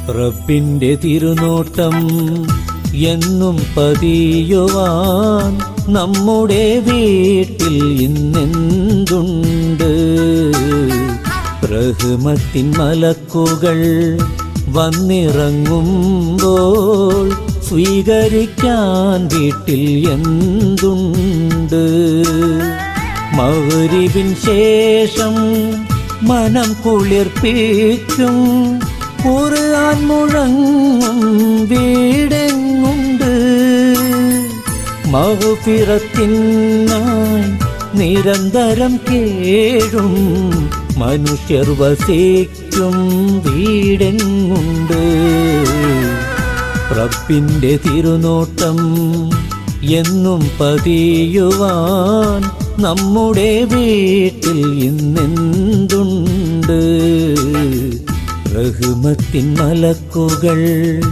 റബ്ബിന്റെ തിരുനോട്ടം എന്നും പതിയുവാൻ നമ്മുടെ വീട്ടിൽ ഇന്നെന്തുണ്ട് റഹ്മത്തിൻ മലക്കുകൾ വന്നിറങ്ങുമ്പോൾ സ്വീകരിക്കാൻ വീട്ടിൽ എന്തുണ്ട് മൗരിവിൻ ശേഷം മനം കുളിർപ്പിക്കും ഖുർആൻ മുഴങ്ങും വീടെങ്ങുണ്ട് മഹുപിറത്തിനായി നിരന്തരം കേഴും മനുഷ്യർ വസിക്കും വീടെങ്ങുണ്ട് റബ്ബിന്റെ തിരുനോട്ടം എന്നും പതിയുവാൻ നമ്മുടെ വീട്ടിൽ ഇന്നെന്തുണ്ട് റഹ്മത്തിൻ മലക്കുകൾ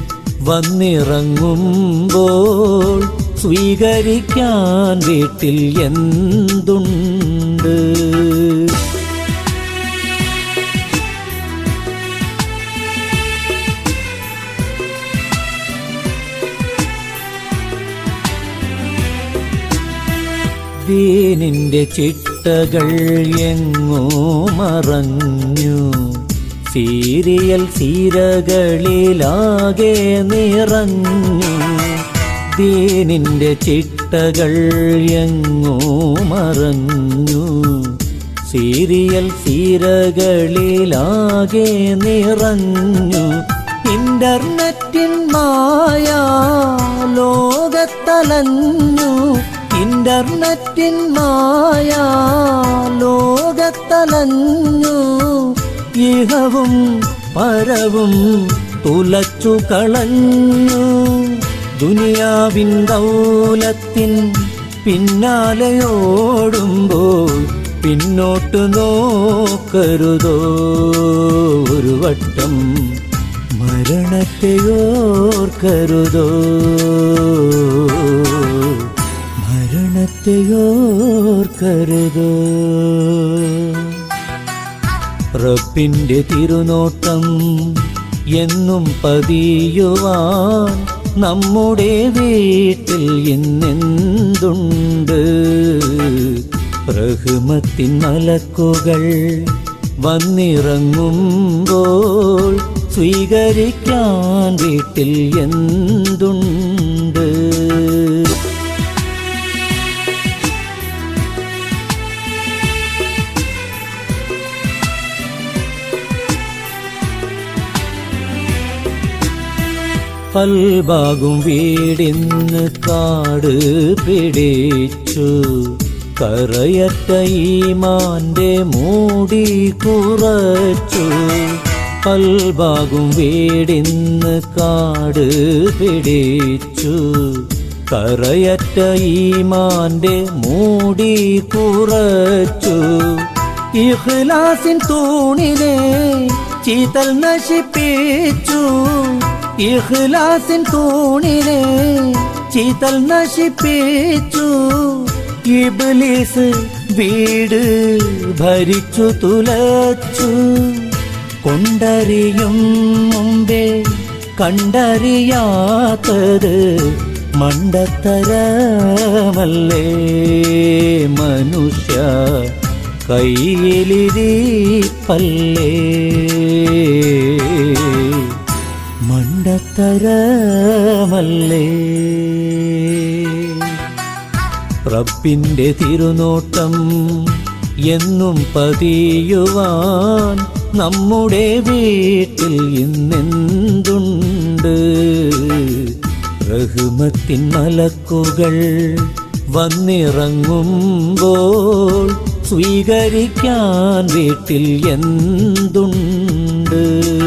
വന്നിറങ്ങുമ്പോൾ സ്വീകരിക്കാൻ വീട്ടിൽ എന്തുണ്ട് ദീനിന്റെ ചിട്ടകൾ എങ്ങോ മറഞ്ഞു സീരിയൽ സീരകളിലാകെ നിറഞ്ഞു ദീനിന്റെ ചിട്ടകൾ എങ്ങോ മറഞ്ഞു സീരിയൽ സീരകളിലാകെ നിറഞ്ഞു ഇന്റർനെറ്റിൻ മായ ലോകത്തലഞ്ഞു ഇന്റർനെറ്റിൻ മായ ലോകത്തലഞ്ഞു ഇഹവും പരവും തുലച്ചു കളഞ്ഞു ദുനിയാവിൻ ദൗലത്തിൻ പിന്നാലെയോടുമ്പോൾ പിന്നോട്ട് നോക്കരുതോ ഒരു വട്ടം മരണത്തെയോർക്കരുതോ മരണത്തെയോർക്കരുതോ റബ്ബിന്റെ തിരുനോട്ടം എന്നും പതിയുവാൻ നമ്മുടെ വീട്ടിൽ ഇന്നെന്തുണ്ട് റഹ്മത്തിൻ മലക്കുകൾ വന്നിറങ്ങുമ്പോൾ സ്വീകരിക്കാൻ വീട്ടിൽ എന്തുണ്ട് പൽഭാഗും വീടിന്ന് കാട് പിടിച്ചു കറയറ്റ ഈമാന്റെ മൂടി കുറച്ചു പൽഭാഗും വീടിന്ന് കാട് പിടിച്ചു കറയറ്റ ഈമാന്റെ മൂടി കുറച്ചു ഇഖ്ലാസിൻ തൂണിനെ ചീതൽ നശിപ്പിച്ചു ഇഖ്ലാസിൻ തൂണിനെ ചീതൽ നശിപ്പിച്ചു ഇബ്ലീസ് വീട് ഭരിച്ചു തുലച്ചു കൊണ്ടറിയും മുമ്പേ കണ്ടറിയാത്തത് മണ്ടത്തരമല്ലേ മനുഷ്യ കയ്യിലിരിപ്പല്ലേ മണ്ടത്തരമല്ലേ റബ്ബിന്റെ തിരുനോട്ടം എന്നും പതിയുവാൻ നമ്മുടെ വീട്ടിൽ ഇന്നെന്തുണ്ട് റഹ്മത്തിൻ മലക്കുകൾ വന്നിറങ്ങുമ്പോൾ സ്വീകരിക്കാൻ വീട്ടിൽ എന്തുണ്ട്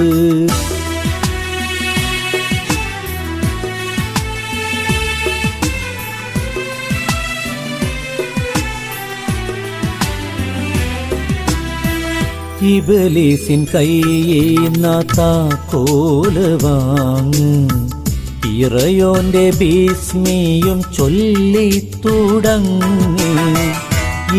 ഇബലീസിൻ കയ്യുന്ന താക്കോല് വാങ്ങ് ഇറയോന്റെ ഭീസ്മിയും ചൊല്ലി തുടങ്ങി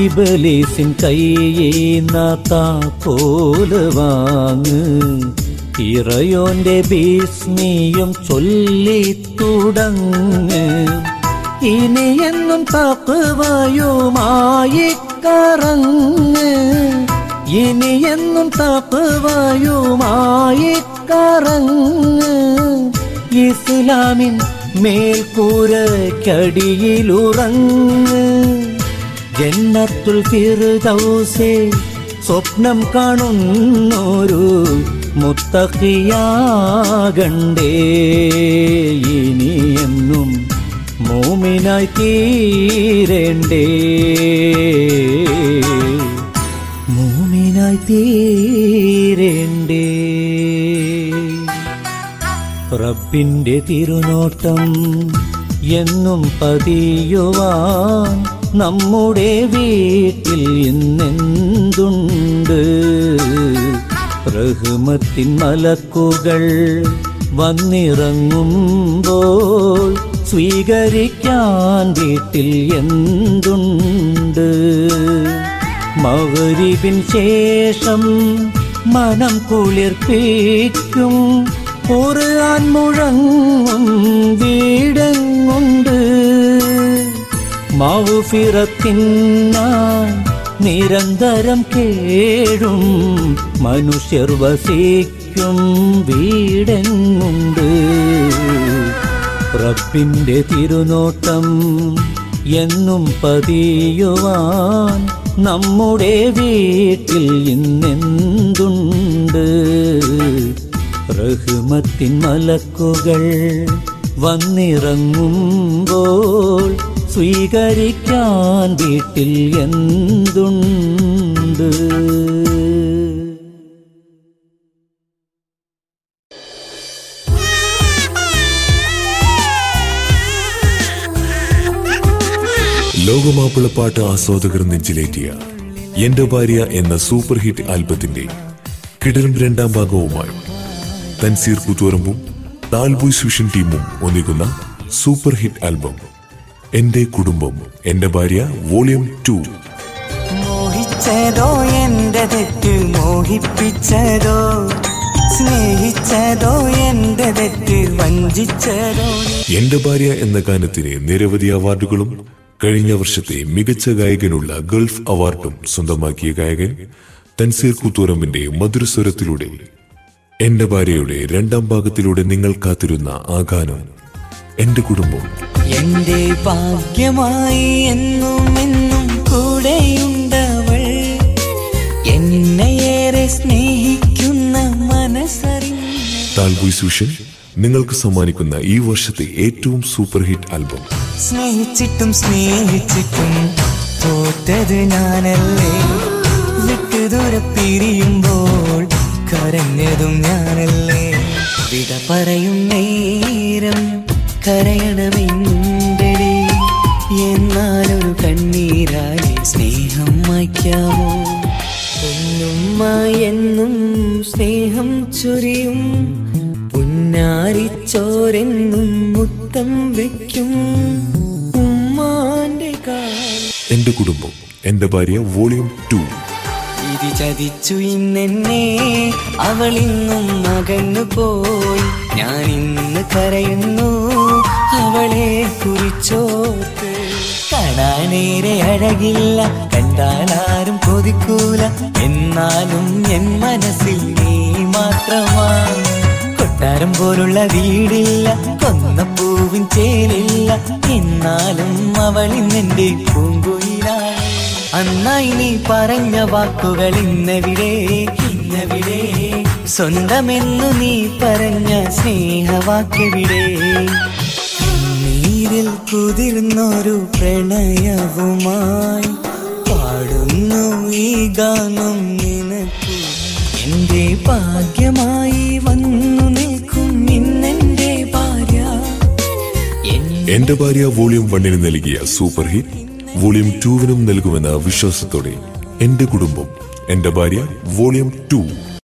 ഇബലീസിൻ കയ്യുന്ന താക്കോല് വാങ്ങ് ഇറയോന്റെ ഭീസ്മിയും ചൊല്ലിത്തുടങ്ങ് ഇനിയെന്നും തക്കുവയുമായി കറങ്ങ് ഇനിയെന്നും തക്കുവയുമായി കറങ്ങ് ഇസ്ലാമിൻ മേൽക്കൂരക്കടിയിലുറങ്ങ് ജന്നത്തുൽ ഫിർദൗസേ സ്വപ്നം കാണുന്നൊരു മുത്തക്കിയാകണ്ടേ ഇനിയെന്നും മോമിനായി തീരണ്ടേ മോമിനായി തീരണ്ടേ റബ്ബിന്റെ തിരുനോട്ടം എന്നും പതിയുവാൻ നമ്മുടെ വീട്ടിൽ ഇന്നെന്തുണ്ട് റഹ്മത്തിൻ മലക്കുകൾ വന്നിറങ്ങുമ്പോൾ സ്വീകരിക്കാൻ വീട്ടിൽ എന്തുണ്ട് മകരിവിൻ ശേഷം മനം കുളിർപ്പിക്കും ഖുർആൻ മുഴങ്ങും വീടെങ്ങുണ്ട് മൗഫിറത്തിനായി നിരന്തരം കേഴും മനുഷ്യർ വസിക്കും വീടെങ്ങുണ്ട് റബ്ബിന്റെ തിരുനോട്ടം എന്നും പതിയുവാൻ നമ്മുടെ വീട്ടിൽ ഇന്നെന്തുണ്ട് റഹ്മത്തിൻ മലക്കുകൾ വന്നിറങ്ങുമ്പോൾ സ്വീകരിക്കാൻ വീട്ടിൽ എന്തുണ്ട് ലോകമാപ്പിളപ്പാട്ട് ആസ്വാദകർ നെഞ്ചിലേറ്റിയ എന്റെ ഭാര്യ എന്ന സൂപ്പർ ഹിറ്റ് ആൽബത്തിന്റെ കിടലും രണ്ടാം ഭാഗവുമായി തൻസീർ കൂത്തുവരമ്പും താൽബൂസ് വിഷൻ ടീമും ഒന്നിക്കുന്ന സൂപ്പർ ഹിറ്റ് ആൽബം എന്റെ കുടുംബം എന്റെ ഭാര്യ വോളിയം ടു മോഹിച്ചതോ എന്റെ തെറ്റ് മോഹിപ്പിച്ചതോ സ്നേഹിച്ചതോ എന്റെ തെറ്റ് വഞ്ചിച്ചതോ എന്റെ ഭാര്യ എന്ന ഗാനത്തിന് നിരവധി അവാർഡുകളും കഴിഞ്ഞ വർഷത്തെ മികച്ച ഗായകനുള്ള ഗൾഫ് അവാർഡും സ്വന്തമാക്കിയ ഗായകൻ തൻസീർ കൂത്തുറമ്പിന്റെ മധുരസ്വരത്തിലൂടെ എന്റെ ഭാര്യയുടെ രണ്ടാം ഭാഗത്തിലൂടെ നിങ്ങൾ കാത്തിരുന്ന ആ ഗാനം എന്റെ കുടുംബം എന്റെ ഭാഗ്യമായി എന്നും എന്നും കൂടെയുണ്ടവൾ എന്നെയേറെ സ്നേഹിക്കുന്ന മനസ്സറിഞ്ഞ താൽബൂസ് വിഷൻ നിങ്ങൾക്ക് സമ്മാനിക്കുന്ന ഈ വർഷത്തെ ഏറ്റവും സൂപ്പർ ഹിറ്റ് ആൽബം സ്നേഹിച്ചിട്ടും സ്നേഹിച്ചിട്ടും തോറ്റത് ഞാനല്ലേ വിട്ടുദൂരെ പിരിയുമ്പോൾ കരഞ്ഞതും ഞാനല്ലേ വിട പറയും നേരം കരയണമെന്തടി എന്നാലൊരു കണ്ണീരായി സ്നേഹം മായ്ക്കാമോ പൊന്നുമ്മ എന്നും സ്നേഹം ചൊരിയും പുന്നാരിച്ചോരെന്നും മുത്തം വെക്കും ഉമ്മാന്റെ കാൽ എന്റെ കുടുംബം എന്റെ ഭാര്യ വോളിയം ടു ഇത് ചതിച്ചു ഇന്നെന്നെ അവൾ ഇന്നും അകന്നു പോയി ഞാൻ ഇന്ന് കരയുന്നു അവളെ കുറിച്ചോത്ത് കാണാനേരെ അഴകില്ല കണ്ടാലാരും കൊതിക്കൂല എന്നാലും എൻ മനസ്സിൽ നീ മാത്രമാ കൊട്ടാരം പോലുള്ള വീടില്ല കൊന്നപ്പൂവിൻ ചേലില്ല എന്നാലും അവളിന്നെന്റെ പൂങ്കുയിലാണ് അന്നായി നീ പറഞ്ഞ വാക്കുകൾ ഇന്നവിടെ ഇന്നവിടെ സ്വന്തമെന്നു നീ പറഞ്ഞ സ്നേഹവാക്കെവിടെ നീരിൽ കുതിർന്നൊരു പ്രണയവുമായി പാടുന്നു ഈ ഗാനം നിനക്കു എന്റെ ഭാഗ്യമായി വന്നു നിൽക്കും ഇന്നെന്റെ ഭാര്യ എൻ- എന്റെ ഭാര്യ വോളിയം വണ്ണിന് നൽകിയ സൂപ്പർ ഹിറ്റ് വോളിയം ടൂവിനും നൽകുമെന്ന വിശ്വാസത്തോടെ എന്റെ കുടുംബം എന്റെ ഭാര്യ വോളിയം ടു